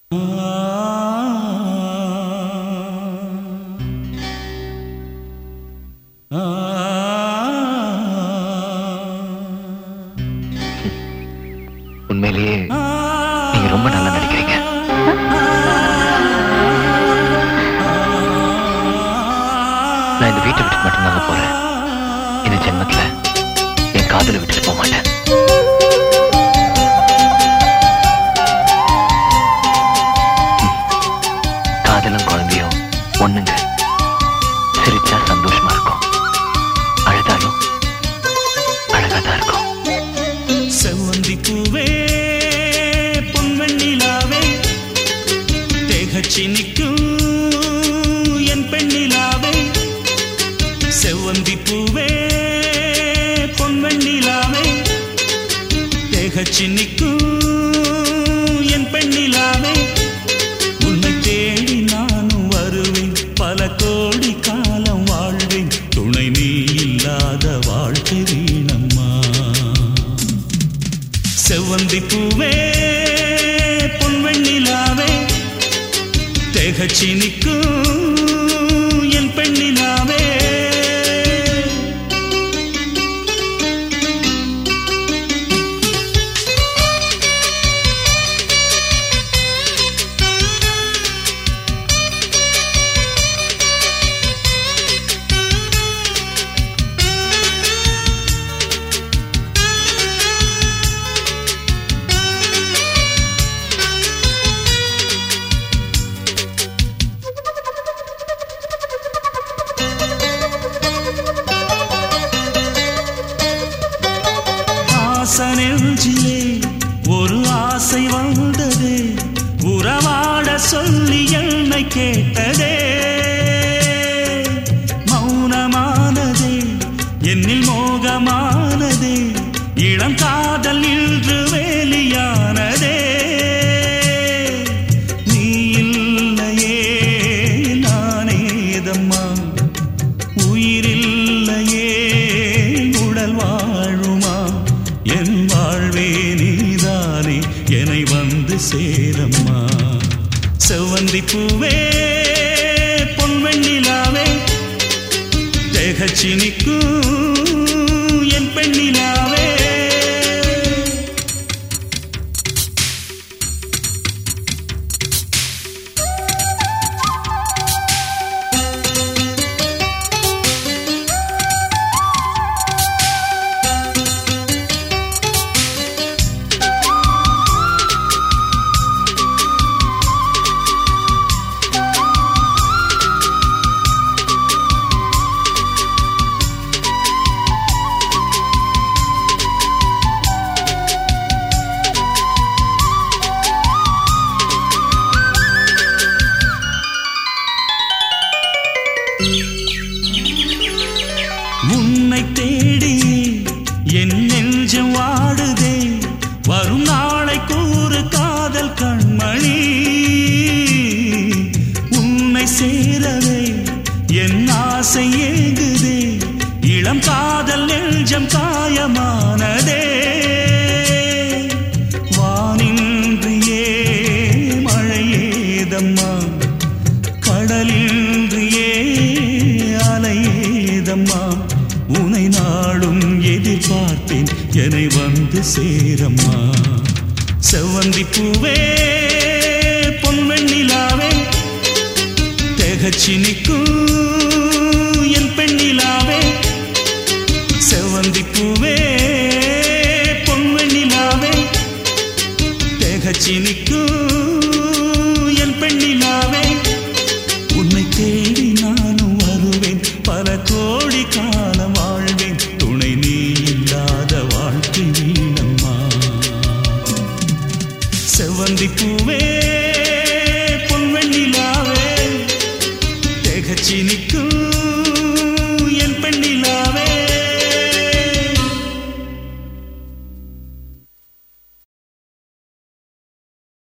உண்மையிலேயே நீங்க ரொம்ப நல்லா நடிக்கிறீங்க நான் இந்த வீட்டை விட்டு மட்டும்தாங்க போறேன் இந்த ஜென்மத்துல என் காதலை விட்டுட்டு போக மாட்டேன் காதலும் குழந்தையும் ஒண்ணுங்க சிரிச்சா சந்தோஷமா இருக்கும் அழுதாலும் அழகாதான் இருக்கும் செவ்வந்தி பூவே பொன்வெண்ணிலாவே தேகச்சி நிற்கும் என் பெண்ணிலாவே செவ்வந்தி பூவே பொன்வெண்ணிலாவே தேகச்சி நிற்கும் என் பெண்ணிலாவே உன்னை தேடி நானும் வருவேன் பல கோடி காலம் வாழ்வேன் துணை நீ இல்லாத வாழ்க்கை வீணம்மா செவ்வந்தி பூவே பொன்வெண்ணிலாவே தேகச்சி நிற்கும் என் பெண்ணிலாவே ஆசனெஞ்சிலே ஒரு ஆசை வந்ததே உறவாட சொல்லி என்னை கேட்டதே மௌனமானதே என்னில் மோகமானதே இளம் காதல் இன்று வேலியானதே நீ இல்லையே நானேதம்மா உயிரில்லையே உடல் வாழுமா என் வாழ்வே நீதானே என்னை வந்து சேரம்மா செவ்வந்தி பூவே பொன்வெண்ணிலாவே தேகச்சி நிற்கும் என் பெண்ணிலாவே உன்னை தேடி என் நெஞ்சம் வாடுதே வரும் நாளை கூறு காதல் கண்மணி உன்னை சேரவே என் ஆசை ஏங்குதே இளம் காதல் நெஞ்சம் காயமானதே வானின்றியே மழையேதம்மா கடலின்றியே அலையேதம்மா உனை நாளும் எதிர்பார்த்தேன் என்னை வந்து சேரம்மா செவ்வந்தி பூவே பொன்வெண்ணிலாவே தேகச்சி நிற்கும் என் பெண்ணிலாவே செவ்வந்தி பூவே பொன்வெண்ணிலாவே தேகச்சி நிற்கும் என் பெண்ணிலாவே உன்னை தேடி நானும் வருவேன் பல கோடி காலம் வாழ்வேன் துணை நீ இல்லாத வாழ்க்கை வீணம்மா செவ்வந்தி பூவே பொன்வெண்ணிலாவே தேகச்சி நிற்கும்